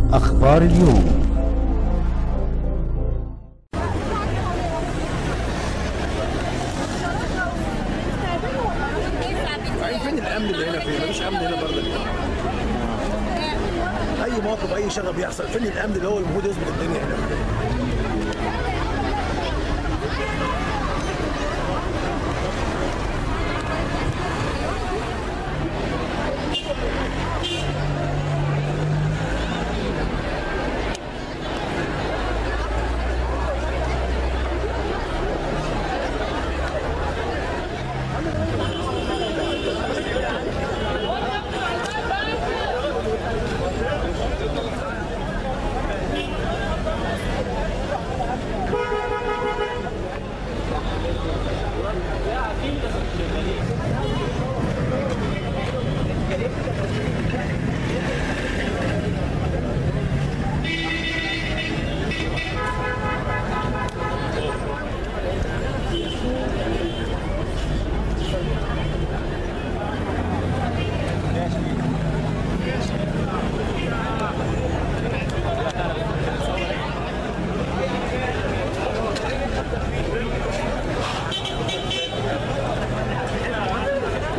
أخبار اليوم فين الامن اللي هنا فين مفيش امن هنا برضه اي موقف اي شغب بيحصل فين الامن اللي هو المفروض يظبط الدنيا هنا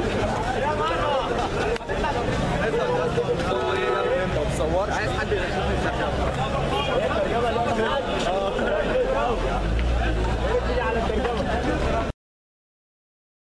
عايز حد يرشدني